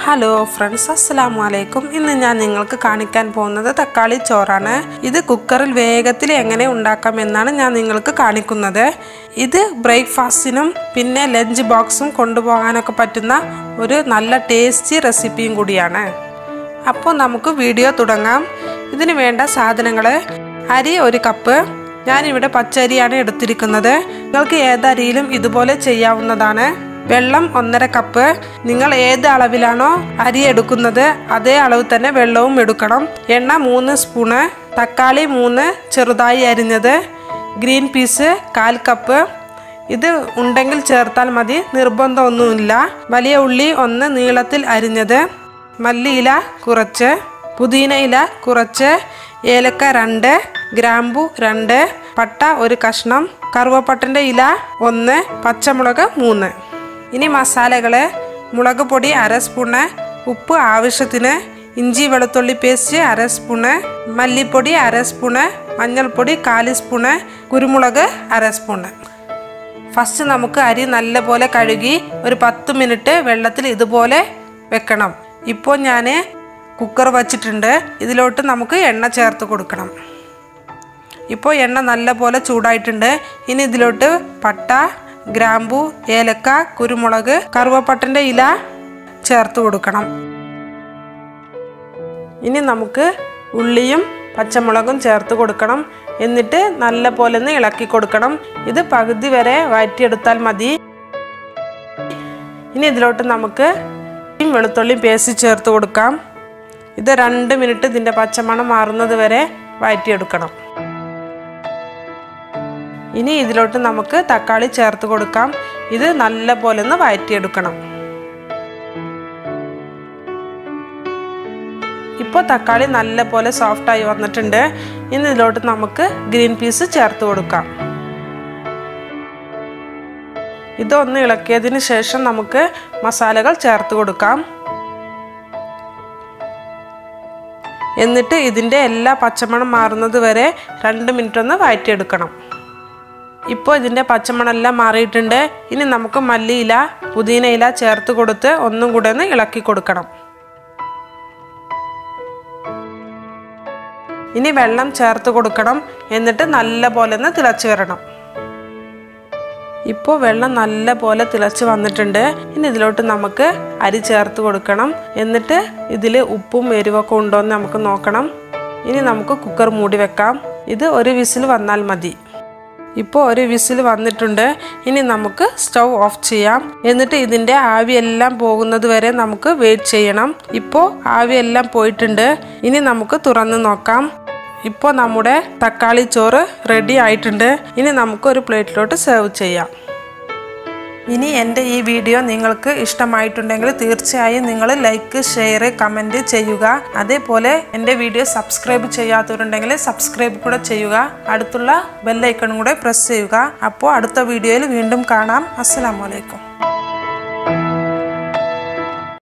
hello friends അസ്സലാമു അലൈക്കും ഇന്ന് ഞാൻ നിങ്ങൾക്ക് കാണിക്കാൻ പോകുന്നത് തക്കാളി ചോറാണ് ഇത് കുക്കറിൽ വേഗത്തിൽ എങ്ങനെ ഉണ്ടാക്കാം എന്നാണ് ഞാൻ നിങ്ങൾക്ക് കാണിക്കുന്നത് ഇത് ബ്രേക്ക്ഫാസ്റ്റിനും പിന്നെ ലഞ്ച് ബോക്സും കൊണ്ടുപോകാനൊക്കെ പറ്റുന്ന ഒരു നല്ല ടേസ്റ്റി റെസിപ്പിയും കൂടിയാണ് അപ്പോൾ നമുക്ക് വീഡിയോ തുടങ്ങാം ഇതിന് വേണ്ട സാധനങ്ങൾ അരി ഒരു കപ്പ് ഞാനിവിടെ പച്ചരിയാണ് എടുത്തിരിക്കുന്നത് നിങ്ങൾക്ക് ഏതരിയിലും ഇതുപോലെ ചെയ്യാവുന്നതാണ് വെള്ളം ഒന്നര കപ്പ് നിങ്ങൾ ഏത് അളവിലാണോ അരി എടുക്കുന്നത് അതേ അളവ് തന്നെ വെള്ളവും എടുക്കണം എണ്ണ മൂന്ന് സ്പൂണ് തക്കാളി മൂന്ന് ചെറുതായി അരിഞ്ഞത് ഗ്രീൻ പീസ് കാൽ കപ്പ് ഇത് ഉണ്ടെങ്കിൽ ചേർത്താൽ മതി നിർബന്ധമൊന്നുമില്ല വലിയ ഉള്ളി ഒന്ന് നീളത്തിൽ അരിഞ്ഞത് മല്ലിയില കുറച്ച് പുതിന ഇല കുറച്ച് ഏലക്ക രണ്ട് ഗ്രാമ്പു രണ്ട് പട്ട ഒരു കഷ്ണം കറുവപ്പട്ടൻ്റെ ഇല ഒന്ന് പച്ചമുളക് മൂന്ന് ഇനി മസാലകൾ മുളക് പൊടി അര സ്പൂണ് ഉപ്പ് ആവശ്യത്തിന് ഇഞ്ചി വെളുത്തുള്ളി പേസ്റ്റ് അര സ്പൂണ് മല്ലിപ്പൊടി അര സ്പൂണ് മഞ്ഞൾപ്പൊടി കാല് സ്പൂണ് കുരുമുളക് അര സ്പൂണ് ഫസ്റ്റ് നമുക്ക് അരി നല്ലപോലെ കഴുകി ഒരു പത്ത് മിനിറ്റ് വെള്ളത്തിൽ ഇതുപോലെ വെക്കണം ഇപ്പോൾ ഞാൻ കുക്കർ വച്ചിട്ടുണ്ട് ഇതിലോട്ട് നമുക്ക് എണ്ണ ചേർത്ത് കൊടുക്കണം ഇപ്പോൾ എണ്ണ നല്ലപോലെ ചൂടായിട്ടുണ്ട് ഇനി ഇതിലോട്ട് പട്ട ഗ്രാമ്പു ഏലക്ക കുരുമുളക് കറുവപ്പട്ടൻ്റെ ഇല ചേർത്ത് കൊടുക്കണം ഇനി നമുക്ക് ഉള്ളിയും പച്ചമുളകും ചേർത്ത് കൊടുക്കണം എന്നിട്ട് നല്ല പോലെ ഒന്ന് ഇളക്കി കൊടുക്കണം ഇത് പകുതി വരെ വഴറ്റിയെടുത്താൽ മതി ഇനി ഇതിലോട്ട് നമുക്ക് വെളുത്തുള്ളി പേസ്റ്റ് ചേർത്ത് കൊടുക്കാം ഇത് രണ്ട് മിനിറ്റ് ഇതിൻ്റെ പച്ചമണം മാറുന്നത് വരെ വഴറ്റിയെടുക്കണം ഇനി ഇതിലോട്ട് നമുക്ക് തക്കാളി ചേർത്ത് കൊടുക്കാം ഇത് നല്ല പോലെ ഒന്ന് വഴറ്റിയെടുക്കണം ഇപ്പോൾ തക്കാളി നല്ല പോലെ സോഫ്റ്റായി വന്നിട്ടുണ്ട് ഇനി ഇതിലോട്ട് നമുക്ക് ഗ്രീൻ പീസ് ചേർത്ത് കൊടുക്കാം ഇതൊന്ന് ഇളക്കിയതിന് ശേഷം നമുക്ക് മസാലകൾ ചേർത്ത് കൊടുക്കാം എന്നിട്ട് ഇതിൻ്റെ എല്ലാ പച്ചമണം മാറുന്നത് വരെ രണ്ട് മിനിറ്റ് ഒന്ന് വഴറ്റിയെടുക്കണം ഇപ്പോൾ ഇതിൻ്റെ പച്ചമണെല്ലാം മാറിയിട്ടുണ്ട് ഇനി നമുക്ക് മല്ലിയില പുതിന ഇല ചേർത്ത് കൊടുത്ത് ഒന്നും കൂടെ ഒന്ന് ഇളക്കി കൊടുക്കണം ഇനി വെള്ളം ചേർത്ത് കൊടുക്കണം എന്നിട്ട് നല്ല പോലെ ഒന്ന് തിളച്ച് വരണം ഇപ്പോൾ വെള്ളം നല്ല പോലെ തിളച്ച് വന്നിട്ടുണ്ട് ഇനി ഇതിലോട്ട് നമുക്ക് അരി ചേർത്ത് കൊടുക്കണം എന്നിട്ട് ഇതിൽ ഉപ്പും എരിവൊക്കെ ഉണ്ടോ എന്ന് നമുക്ക് നോക്കണം ഇനി നമുക്ക് കുക്കർ മൂടി വെക്കാം ഇത് ഒരു വിസിൽ വന്നാൽ മതി ഇപ്പോൾ ഒരു വിസിൽ വന്നിട്ടുണ്ട് ഇനി നമുക്ക് സ്റ്റൗ ഓഫ് ചെയ്യാം എന്നിട്ട് ഇതിൻ്റെ ആവിയെല്ലാം പോകുന്നത് വരെ നമുക്ക് വെയിറ്റ് ചെയ്യണം ഇപ്പോൾ ആവിയെല്ലാം പോയിട്ടുണ്ട് ഇനി നമുക്ക് തുറന്ന് നോക്കാം ഇപ്പോൾ നമ്മുടെ തക്കാളി ചോറ് റെഡി ആയിട്ടുണ്ട് ഇനി നമുക്ക് ഒരു പ്ലേറ്റിലോട്ട് സെർവ് ചെയ്യാം ഇനി എൻ്റെ ഈ വീഡിയോ നിങ്ങൾക്ക് ഇഷ്ടമായിട്ടുണ്ടെങ്കിൽ തീർച്ചയായും നിങ്ങൾ ലൈക്ക് ഷെയർ കമൻറ്റ് ചെയ്യുക അതേപോലെ എൻ്റെ വീഡിയോ സബ്സ്ക്രൈബ് ചെയ്യാത്തവരുണ്ടെങ്കിൽ സബ്സ്ക്രൈബ് കൂടെ ചെയ്യുക അടുത്തുള്ള ബെല്ലൈക്കണും കൂടെ പ്രസ് ചെയ്യുക അപ്പോൾ അടുത്ത വീഡിയോയിൽ വീണ്ടും കാണാം അസ്സാം വലൈക്കും